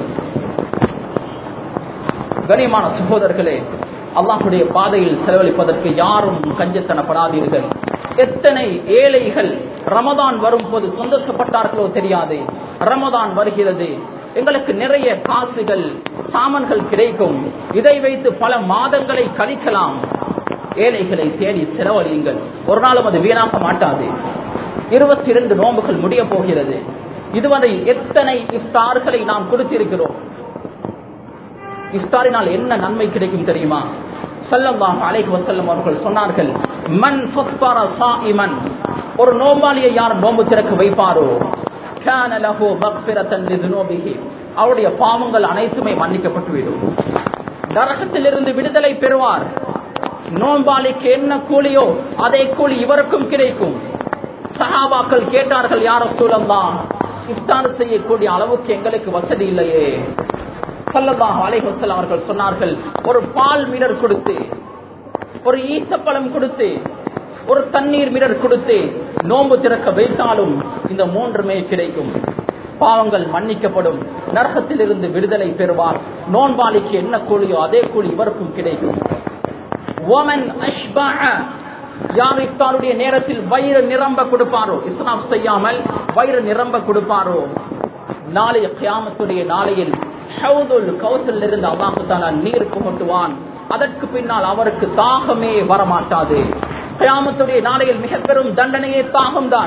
கனியமான சகோதரர்களே அல்லாஹுடைய பாதையில் செலவழிப்பதற்கு யாரும் கஞ்சத்தனப்படாதீர்கள் எத்தனை ஏழைகள் ரமதான் வரும் போது சந்தோஷப்பட்டார்களோ தெரியாது ரமதான் வருகிறது எங்களுக்கு நிறைய காசுகள் சாமான்கள் கிடைக்கும் இதை வைத்து பல மாதங்களை கழிக்கலாம் ஏழைகளை தேடி செலவழியுங்கள் ஒரு நாளும் அது வீணாக மாட்டாது இருபத்தி இரண்டு நோம்புகள் முடிய போகிறது இதுவரை எத்தனை இஃப்தார்களை நாம் கொடுத்திருக்கிறோம் இஃப்தாரினால் என்ன நன்மை கிடைக்கும் தெரியுமா சல்லல்லாஹு அலைஹி வஸல்லம் அவர்கள் சொன்னார்கள் மன் ஃபத்தர சாயிமன் ஒரு நோம்பாளியை யார் நோம்பு திறக்க வைப்பாரோ கான லஹு மக்ஃபிரத்தன் லிதுனூபிஹி அவருடைய பாவங்கள் அனைத்துமே மன்னிக்கப்பட்டுவிடும் நரகத்திலிருந்து விடுதலை பெறுவார் நோம்பாளிக்கு என்ன கூலியோ அதே கூலி இவருக்கும் கிடைக்கும் சஹாபாக்கள் கேட்டார்கள் யார சூழல்லாம் இஃப்தார் செய்யக்கூடிய அளவுக்கு எங்களுக்கு வசதி இல்லையே சல்லல்லாஹு அலைஹி வஸல்லம் அவர்கள் சொன்னார்கள் ஒரு பால் மிடர் கொடுத்து ஒரு ஈசப்பழம் கொடுத்து ஒரு தண்ணீர் மிடர் கொடுத்து நோன்பு திறக்க வைத்தாலும் இந்த மூன்றுமே கிடைக்கும் பாவங்கள் மன்னிக்கப்படும் நரகத்தில் இருந்து விடுதலை பெறுவார் நோன்பாளிக்கு என்ன கூலியோ அதே கூலி இவருக்கும் கிடைக்கும் ஓமன் அஷ்பஹ யார் இஃப்தாருடைய நேரத்தில் வயிறு நிரம்ப கொடுப்பாரோ இஸ்லாம் செய்யாமல் வயிறு நிரம்ப கொடுப்பாரோ நாளைய கியாமத்துடைய நாளையில் ஹவுதுல் கௌசல் இருந்து அல்லாஹு தாலா நீர் புகட்டுவான் அதற்கு பின்னால் அவருக்கு தாகமே வரமாட்டாது கியாமத்துடைய நாளையில் மிக பெரும் தண்டனையே தாகம் தான்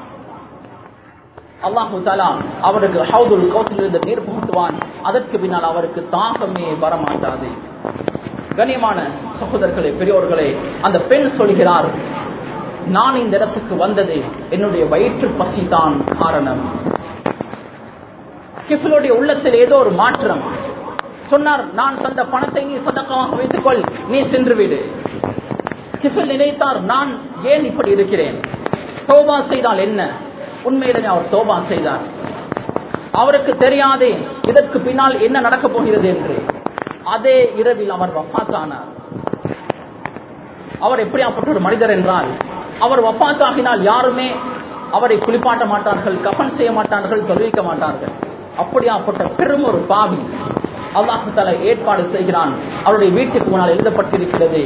அல்லாஹு தாலா அவருக்கு ஹவுதுல் கௌசல் இருந்து நீர் புகட்டுவான் அதற்கு பின்னால் அவருக்கு தாகமே வரமாட்டாது கண்ணியமான சகோதரர்களே பெரியோர்களே அந்த பெண் சொல்கிறார் நான் இந்த இடத்துக்கு வந்தது என்னுடைய வயிற்று பசி தான் காரணம் கிஃபிலுடைய உள்ளத்தில் ஏதோ ஒரு மாற்றம் சொன்னார் நான் தந்த பணத்தை நீ சதக்கமாக வைத்துக்கொள் நீ சென்று விடு கிஃபில் நினைத்தார் நான் ஏன் இப்படி இருக்கிறேன் தோபா செய்தால் என்ன உண்மையிலே அவர் தோபா செய்தார் அவருக்கு தெரியாதே இதற்கு பின்னால் என்ன நடக்கப் போகிறது என்று அதே இரவில் அவர் வஃத்தானார் அவர் எப்படியாப்பட்ட ஒரு மனிதர் என்றால் அவர் வஃத்தாகினால் யாருமே அவரை குளிப்பாட்ட மாட்டார்கள் கஃன் செய்ய மாட்டார்கள் தொழுவிக்க மாட்டார்கள் அப்படியாப்பட்ட பெரும் ஒரு பாவி அல்லாஹு தலா ஏற்பாடு செய்கிறான் அவருடைய வீட்டுக்கு முன்னால் எழுதப்பட்டிருக்கிறது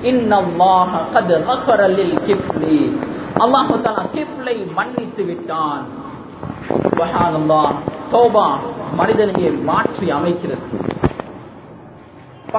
அல்லாஹு தலா கிப்லை மன்னித்து விட்டான் தோபா மனிதனையே மாற்றி அமைக்கிறது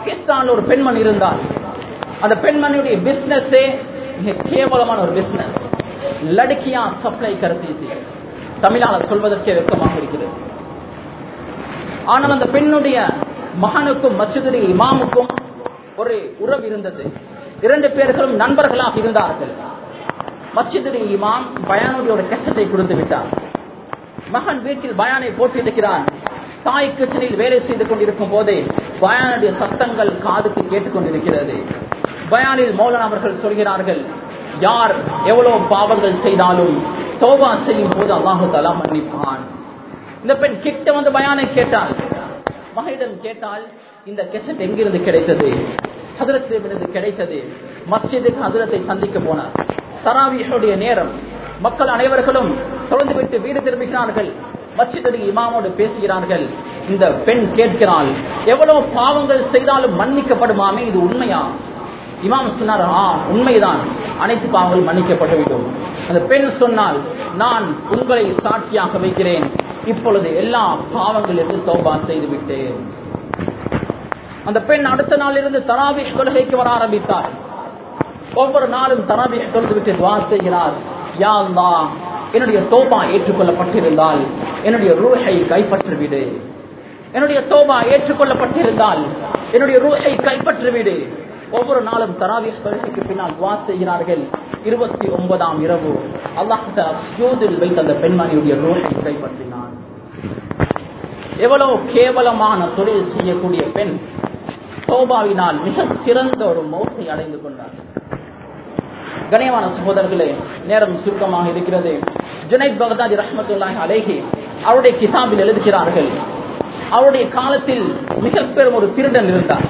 பாகிஸ்தான் ஒரு பெண்மணி இருந்தால் அந்த பெண்மணியுடைய பிசினஸே மிக கேவலமான ஒரு பிசினஸ் லடுக்கியா சப்ளை கருத்தி தமிழால சொல்வதற்கே வெக்கமாக இருக்கிறது ஆனால் அந்த பெண்ணுடைய மகனுக்கும் மசிதுடைய இமாமுக்கும் ஒரு உறவு இருந்தது இரண்டு பேர்களும் நண்பர்களாக இருந்தார்கள் மஸ்ஜிதுடைய இமாம் பயானுடைய ஒரு கஷ்டத்தை கொடுத்து விட்டார் மகன் வீட்டில் பயானை போட்டிருக்கிறான் தாய் கிச்சனில் வேலை செய்து கொண்டிருக்கும் போதே பயானுடைய சத்தங்கள் காதுக்கு கேட்டுக்கொண்டிருக்கிறது பயானில் மௌலன் அவர்கள் சொல்கிறார்கள் யார் எவ்வளவு பாவங்கள் செய்தாலும் தோபா செய்யும் போது அல்லாஹு தலா மன்னிப்பான் இந்த பெண் கிட்ட வந்து பயானை கேட்டால் மகளிடம் கேட்டால் இந்த கெசட் எங்கிருந்து கிடைத்தது ஹதரத்திலிருந்து கிடைத்தது மஸ்ஜிதுக்கு ஹதரத்தை சந்திக்க போனார் தராவியுடைய நேரம் மக்கள் அனைவர்களும் தொலைந்துவிட்டு வீடு திரும்புகிறார்கள் மஸ்ஜிதுடைய இமாமோடு பேசுகிறார்கள் இந்த பெண் கேட்கிறாள் எவ்வளவு பாவங்கள் செய்தாலும் மன்னிக்கப்படுமாமே இது உண்மையா இமாம் சொன்னார் ஆ உண்மைதான் அனைத்து பாவங்கள் மன்னிக்கப்பட்டுவிடும் அந்த பெண் சொன்னால் நான் உங்களை சாட்சியாக வைக்கிறேன் இப்பொழுது எல்லா பாவங்களிலிருந்து தோபா செய்து விட்டேன் அந்த பெண் அடுத்த நாளிலிருந்து தராபிஷ் கொள்கைக்கு வர ஆரம்பித்தார் ஒவ்வொரு நாளும் தராபிஷ் தொழுது விட்டு துவா செய்கிறார் யா அல்லாஹ் என்னுடைய தோபா ஏற்றுக்கொள்ளப்பட்டிருந்தால் என்னுடைய ரூஹை கைப்பற்றிவிடு என்னுடைய தோபா ஏற்றுக்கொள்ளப்பட்டிருந்தால் என்னுடைய ரூஹை கைப்பற்றிவிடு ஒவ்வொரு நாளும் தராவிய தொழுகைக்கு பின்னால் துவா செய்கிறார்கள் இருபத்தி ஒன்பதாம் இரவு அல்லாஹில் வைத்த அந்த பெண்மணியுடைய ரூஹை கைப்பற்றினான் எவ்வளவு கேவலமான தொழில் செய்யக்கூடிய பெண் சோபாவினால் மிக சிறந்த ஒரு மௌத்தை அடைந்து கொண்டார் கணியமான சகோதரர்களே நேரம் சுருக்கமாக இருக்கிறது ஜுனைத் பகதாதி ரஹமத்துல்லாஹி அலேஹி அவருடைய கிதாபில் எழுதுகிறார்கள் அவருடைய காலத்தில் மிக பெரும் ஒரு திருடன் இருந்தார்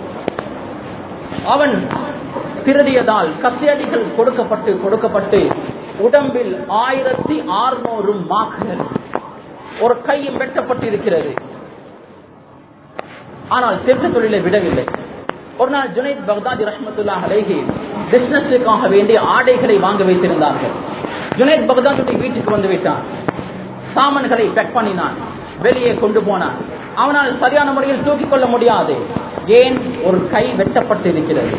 அவன் திருடியதால் கத்தியடிகள் கொடுக்கப்பட்டு கொடுக்கப்பட்டு உடம்பில் ஆயிரத்தி ஆறுநூறு மாக்குகள் ஒரு கையும் வெட்டப்பட்டிருக்கிறது ஆனால் திருட்டு தொழிலை விடவில்லை ஒரு நாள் ஜுனைத் பக்தாதி ரஹமத்துல்லா அலேஹி பிசினஸுக்காக வேண்டிய ஆடைகளை வாங்க வைத்திருந்தார்கள் ஜுனைத் பக்தாதுடைய வீட்டுக்கு வந்து விட்டான் சாமான்களை பேக் பண்ணினான் வெளியே கொண்டு போனான் அவனால் சரியான முறையில் தூக்கிக் கொள்ள முடியாது ஏன் ஒரு கை வெட்டப்பட்டு இருக்கிறது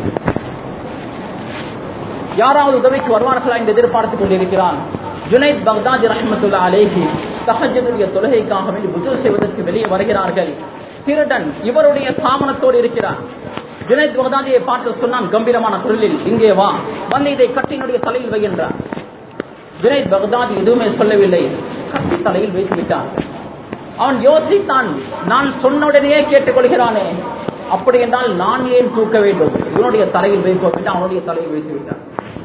யாராவது உதவிக்கு வருவார்களா என்று எதிர்பார்த்துக் கொண்டிருக்கிறான் ஜுனைத் பக்தாஜி ரஹமத்துல்லா அலேஹி சஹஜனுடைய தொழுகைக்காக வேண்டி புஜல் செய்வதற்கு வெளியே வருகிறார்கள் திருடன் இவருடைய சாமனத்தோடு இருக்கிறார் ஜுனைத் பகதாதியை பார்த்து சொன்னான் கம்பீரமான குரலில் இங்கே வா வந்து இதை கட்டினுடைய தலையில் வை என்றார் ஜுனைத் பகதாதி எதுவுமே சொல்லவில்லை கட்டி தலையில் வைத்து விட்டார் அவன் யோசித்தான் நான் சொன்ன உடனே கேட்டுக்கொள்கிறானே அப்படி என்றால் நான் ஏன் தூக்க வேண்டும் இவனுடைய தலையில் வைத்து அவனுடைய தலையில் வைத்து விட்டார்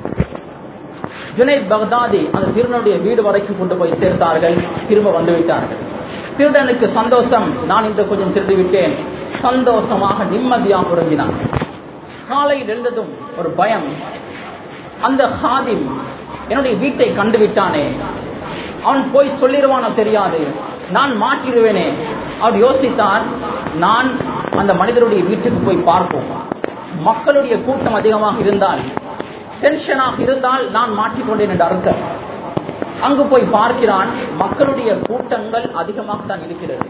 ஜுனைத் பகதாதி அந்த திருடனுடைய வீடு வரைக்கும் கொண்டு போய் சேர்த்தார்கள் திரும்ப வந்து விட்டார்கள் திருடனுக்கு சந்தோஷம் நான் இந்த கொஞ்சம் திருடி விட்டேன் சந்தோஷமாக நிம்மதியாக உறங்கினான் காலையில் எழுந்ததும் ஒரு பயம் அந்த ஹாதிம் என்னுடைய வீட்டை கண்டு விட்டானே அவன் போய் சொல்லிடுவானோ தெரியாது நான் மாற்றிடுவேனே அவர் யோசித்தார் நான் அந்த மனிதருடைய வீட்டுக்கு போய் பார்ப்போம் மக்களுடைய கூட்டம் அதிகமாக இருந்தால் டென்ஷனாக இருந்தால் நான் மாற்றிக்கொண்டேன் என்று அர்த்தம் அங்கு போய் பார்க்கிறான் மக்களுடைய கூட்டங்கள் அதிகமாக தான் இருக்கிறது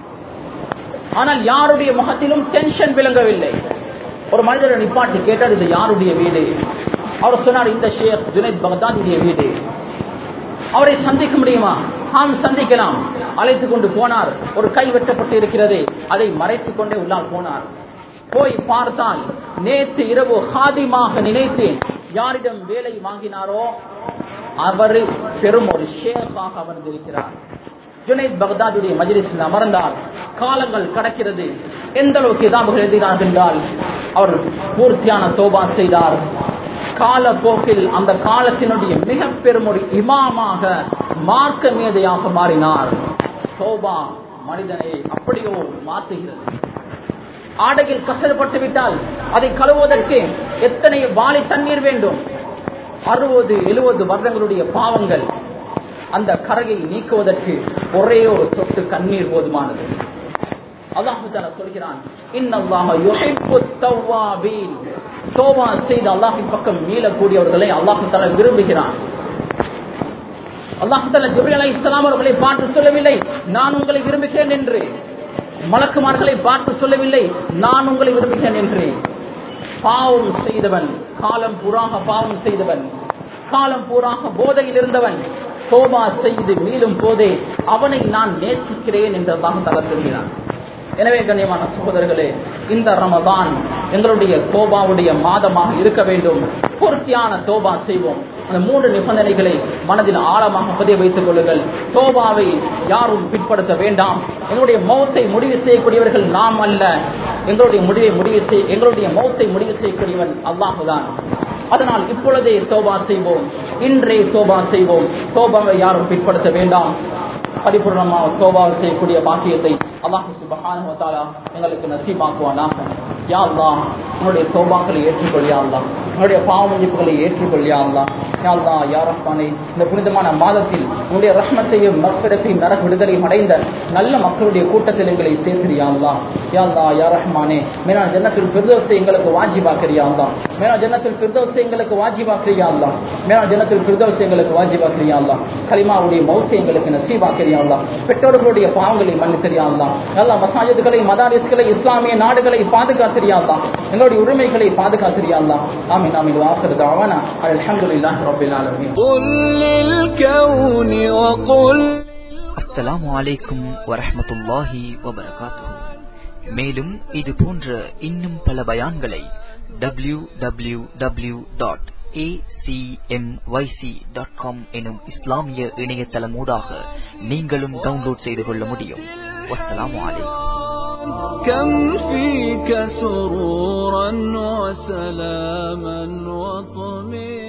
ஆனால் யாருடைய முகத்திலும் டென்ஷன் விளங்கவில்லை ஒரு மனிதரை நிப்பாட்டி கேட்டார் இது யாருடைய வீடு அவர் சொன்னார் இந்த ஷேக் ஜுனைத் பகதாதுடைய வீடு அவரை சந்திக்க முடியுமா ஆம் சந்திக்கலாம் அழைத்துக் கொண்டு போனார் ஒரு கை வெட்டப்பட்டு இருக்கிறது அதை மறைத்துக் கொண்டே உள்ளால் போனார் போய் பார்த்தால் நேற்று இரவு ஹாதிமாக நினைத்தேன் யாரிடம் வேலை வாங்கினாரோ அவர் பெரும் ஒரு ஷேக்காக அமர்ந்திருக்கிறார் ஜுனைத் பக்தாதுடைய மஜிலிஸில் அமர்ந்தார் காலங்கள் கடக்கிறது எந்த அளவுக்கு இதாபுகள் எழுதினார் என்றால் அவர் பூர்த்தியான தோபா செய்தார் காலப்போக்கில் அந்த காலத்தினுடைய மிக பெரும் ஒரு இமாமாக மார்க்க மேதையாக மாறினார் சோபா மனிதனை அப்படியோ மாற்றுகிறது ஆடையில் கசல்பட்டு விட்டால் அதை கழுவுவதற்கு எத்தனை வாளி தண்ணீர் வேண்டும் அறுபது எழுபது வருடங்களுடைய பாவங்கள் அந்த கரையை நீக்குவதற்கு ஒரே ஒரு சொட்டு கண்ணீர் போதுமானது அல்லாஹு தாலா சொல்கிறான் இன்னல்லாஹ யுஹிப்பு தவ்வாபீன் தோபா செய்து அல்லாஹின் பக்கம் மீளக்கூடியவர்களை அல்லாஹு தாலா விரும்புகிறான் அல்லாஹு தாலா ஜிப்ரீல் அலைஹிஸ்ஸலாம் அவர்களை பார்த்து சொல்லவில்லை நான் உங்களை விரும்புகிறேன் என்று மலக்குமார்களை பார்த்து சொல்லவில்லை நான் உங்களை விரும்புகிறேன் என்று பாவம் செய்தவன் காலம் பூராக பாவம் செய்தவன் காலம் பூராக போதையில் இருந்தவன் தோபா செய்து மீளும் போதே அவனை நான் நேசிக்கிறேன் என்றதாக தலை சொல்கிறான் எனவே கண்ணியமான சகோதரர்களே இந்த ரமதான் எங்களுடைய தோபாவுடைய மாதமாக இருக்க வேண்டும் பூர்த்தியான தோபா செய்வோம் அந்த மூன்று நிபந்தனைகளை மனதில் ஆழமாக பதிய வைத்துக் கொள்ளுங்கள் தோபாவை யாரும் பிற்படுத்த வேண்டாம் எங்களுடைய மௌத்தை முடிவு செய்யக்கூடியவர்கள் நாம் அல்ல எங்களுடைய முடிவை முடிவு செய் எங்களுடைய மௌத்தை முடிவு செய்யக்கூடியவன் அல்லாஹுதான் அதனால் இப்பொழுதே தோபா செய்வோம் இன்றே தோபா செய்வோம் தோபாவை யாரும் பிற்படுத்த வேண்டாம் பரிபூர்ணமாக தோபா செய்யக்கூடிய பாக்கியத்தை அல்லாஹு சுபஹானஹு வ தஆலா எங்களுக்கு நசீபாக்குவானாக யா அல்லாஹ் உன்னுடைய தோபாக்களை ஏற்றுக்கொள் யா அல்லாஹ் உன்னுடைய பாவ மன்னிப்புகளை ஏற்றுக்கொள் யா அல்லாஹ் யா அல்லாஹ் யா ரஹ்மானே இந்த புனிதமான மாதத்தில் உன்னுடைய ரஹ்மத்தையும் மக்பிரத்தையும் நரக விடுதலையும் அடைந்த நல்ல மக்களுடைய கூட்டத்தில் எங்களை சேர்த்து யா அல்லாஹ் யா அல்லாஹ் யா ரஹ்மானே மேனா ஜன்னத்தில் ஃபிர்தௌஸை எங்களுக்கு வாஜிபாக்கிறியா அல்லாஹ் மேனா ஜன்னத்தில் ஃபிர்தௌஸை எங்களுக்கு வாஜிபாக்கிறியா அல்லாஹ் மேனா ஜன்னத்தில் ஃபிர்தௌஸை எங்களுக்கு வாஜிபாக்கிறியா அல்லாஹ் கலிமாவுடைய மௌத்தை எங்களுக்கு நசீபாக்கிறியா அல்லாஹ் பெற்றோர்களுடைய பாவங்களை மன்னித்தறியா அல்லாஹ் எல்லா மசாஜிதுகளை மதாரிஸ்களை இஸ்லாமிய நாடுகளை பாதுகாத்திரியா அல்லாஹ் எங்களுடைய உரிமைகளை பாதுகாத்திரியா அல்லாஹ் ஆமீன் ஆமீன் வாஃபிர் தஅவானா அல்ஹம்துலில்லாஹி ரப்பில் ஆலமீன் قل للكون وقل அஸ்ஸலாமு அலைக்கும் வரஹ்மத்துல்லாஹி வபரகாத்துஹு மேலும் இது போன்ற இன்னும் பல பயான்களை W W W dot dot com எனும் இஸ்லாமிய இணையதளமூடாக நீங்களும் டவுன்லோட் செய்து கொள்ள முடியும் வஸ்ஸலாமு அலைக்கும் كم فيك سرورا وسلاما وطمئنا